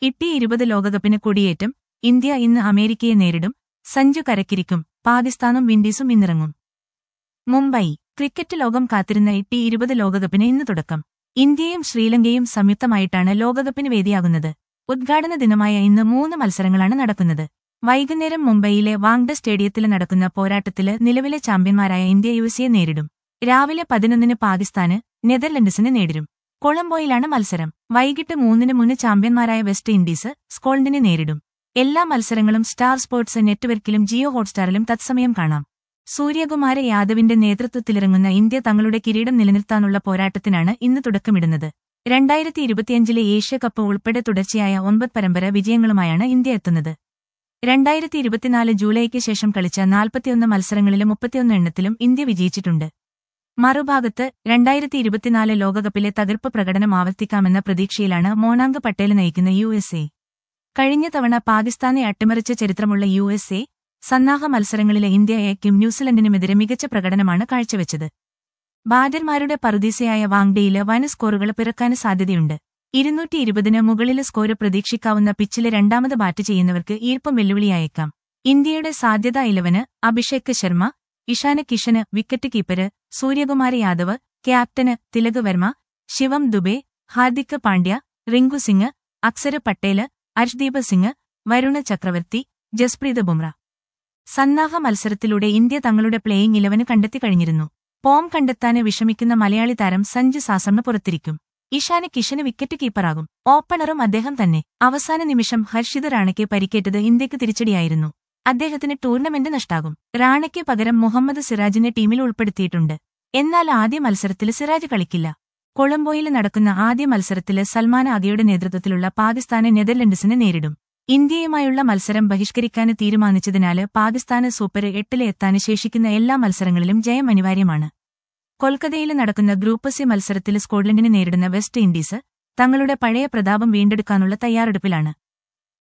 ഇട്ടി ഇരുപത് ലോകകപ്പിന് കൊടിയേറ്റം ഇന്ത്യ ഇന്ന് അമേരിക്കയെ നേരിടും സഞ്ജു കരക്കിരിക്കും പാകിസ്ഥാനും വിൻഡീസും ഇന്നിറങ്ങും മുംബൈ ക്രിക്കറ്റ് ലോകം കാത്തിരുന്ന ഇട്ടി ഇരുപത് ലോകകപ്പിന് ഇന്ന് തുടക്കം ഇന്ത്യയും ശ്രീലങ്കയും സംയുക്തമായിട്ടാണ് ലോകകപ്പിന് വേദിയാകുന്നത് ഉദ്ഘാടന ദിനമായ ഇന്ന് മൂന്ന് മത്സരങ്ങളാണ് നടക്കുന്നത് വൈകുന്നേരം മുംബൈയിലെ വാങ്ഡ സ്റ്റേഡിയത്തിൽ നടക്കുന്ന പോരാട്ടത്തില് നിലവിലെ ചാമ്പ്യന്മാരായ ഇന്ത്യ യു എസിയെ നേരിടും രാവിലെ പതിനൊന്നിന് പാകിസ്ഥാന് നെതർലൻഡ്സിനെ നേരിടും കൊളംബോയിലാണ് മത്സരം വൈകിട്ട് മൂന്നിന് മുന്ന് ചാമ്പ്യന്മാരായ വെസ്റ്റ് ഇൻഡീസ് സ്കോളണ്ടിനെ നേരിടും എല്ലാ മത്സരങ്ങളും സ്റ്റാർ സ്പോർട്സ് നെറ്റ്വർക്കിലും ജിയോ ഹോട്ട്സ്റ്റാറിലും തത്സമയം കാണാം സൂര്യകുമാര യാദവിന്റെ നേതൃത്വത്തിലിറങ്ങുന്ന ഇന്ത്യ തങ്ങളുടെ കിരീടം നിലനിർത്താനുള്ള പോരാട്ടത്തിനാണ് ഇന്ന് തുടക്കമിടുന്നത് രണ്ടായിരത്തി ഇരുപത്തിയഞ്ചിലെ ഏഷ്യ കപ്പ് ഉൾപ്പെടെ തുടർച്ചയായ ഒൻപത് പരമ്പര വിജയങ്ങളുമായാണ് ഇന്ത്യ എത്തുന്നത് രണ്ടായിരത്തി ഇരുപത്തിനാല് ജൂലൈക്ക് ശേഷം കളിച്ച നാൽപ്പത്തിയൊന്ന് മത്സരങ്ങളിലും മുപ്പത്തിയൊന്ന് എണ്ണത്തിലും ഇന്ത്യ വിജയിച്ചിട്ടുണ്ട് മറുഭാഗത്ത് രണ്ടായിരത്തി ഇരുപത്തിനാല് ലോകകപ്പിലെ തകർപ്പ് പ്രകടനം ആവർത്തിക്കാമെന്ന പ്രതീക്ഷയിലാണ് മോനാങ്ക് പട്ടേൽ നയിക്കുന്ന യു എസ് എ കഴിഞ്ഞ തവണ പാകിസ്ഥാനെ അട്ടിമറിച്ച ചരിത്രമുള്ള യു എസ് എ സന്നാഹ മത്സരങ്ങളിലെ ഇന്ത്യയ്ക്കും ന്യൂസിലൻഡിനുമെതിരെ മികച്ച പ്രകടനമാണ് കാഴ്ചവെച്ചത് ബാറ്റർമാരുടെ പറുദീസയായ വാങ്ഡയില് വൻ സ്കോറുകൾ പിറക്കാൻ സാധ്യതയുണ്ട് ഇരുന്നൂറ്റി ഇരുപതിന് മുകളില് സ്കോര് പ്രതീക്ഷിക്കാവുന്ന പിച്ചില് രണ്ടാമത് ബാറ്റ് ചെയ്യുന്നവർക്ക് ഈർപ്പം വെല്ലുവിളിയായേക്കാം ഇന്ത്യയുടെ സാധ്യതാ eleven Abhishek Sharma Ishan Kishan wicket keeper Suryakumar Yadav captain Tilak Varma Shivam Dube Hardik Pandya Rinku Singh Axar Patel Arshdeep Singh Varun Chakravarthy Jasprit Bumrah സന്നാഹ മത്സരത്തിലൂടെ ഇന്ത്യ തങ്ങളുടെ പ്ലേയിംഗ് ഇലവന് കണ്ടെത്തി കഴിഞ്ഞിരുന്നു പോം കണ്ടെത്താന് വിഷമിക്കുന്ന മലയാളി താരം സഞ്ജു സാസറിന് പുറത്തിരിക്കും ഇഷാന് കിഷന് വിക്കറ്റ് കീപ്പറാകും ഓപ്പണറും അദ്ദേഹം തന്നെ അവസാന നിമിഷം ഹർഷിത് റാണയ്ക്ക് പരിക്കേറ്റത് ഇന്ത്യക്ക് തിരിച്ചടിയായിരുന്നു അദ്ദേഹത്തിന് ടൂർണമെന്റ് നഷ്ടാകും റാണയ്ക്ക് പകരം മുഹമ്മദ് സിറാജിനെ ടീമിൽ ഉൾപ്പെടുത്തിയിട്ടുണ്ട് എന്നാൽ ആദ്യ മത്സരത്തിൽ സിറാജ് കളിക്കില്ല കൊളംബോയിൽ നടക്കുന്ന ആദ്യ മത്സരത്തില് സൽമാൻ ആഗയുടെ നേതൃത്വത്തിലുള്ള പാകിസ്ഥാന് നെതർലൻഡ്സിനെ നേരിടും ഇന്ത്യയുമായുള്ള മത്സരം ബഹിഷ്കരിക്കാൻ തീരുമാനിച്ചതിനാല് പാകിസ്ഥാന് സൂപ്പർ എട്ടില് എത്താന് ശേഷിക്കുന്ന എല്ലാ മത്സരങ്ങളിലും ജയം അനിവാര്യമാണ് കൊൽക്കത്തയിൽ നടക്കുന്ന ഗ്രൂപ്പ് സി മത്സരത്തിൽ സ്കോട്ട്ലൻഡിനെ നേരിടുന്ന വെസ്റ്റ് ഇൻഡീസ് തങ്ങളുടെ പഴയ പ്രതാപം വീണ്ടെടുക്കാനുള്ള തയ്യാറെടുപ്പിലാണ്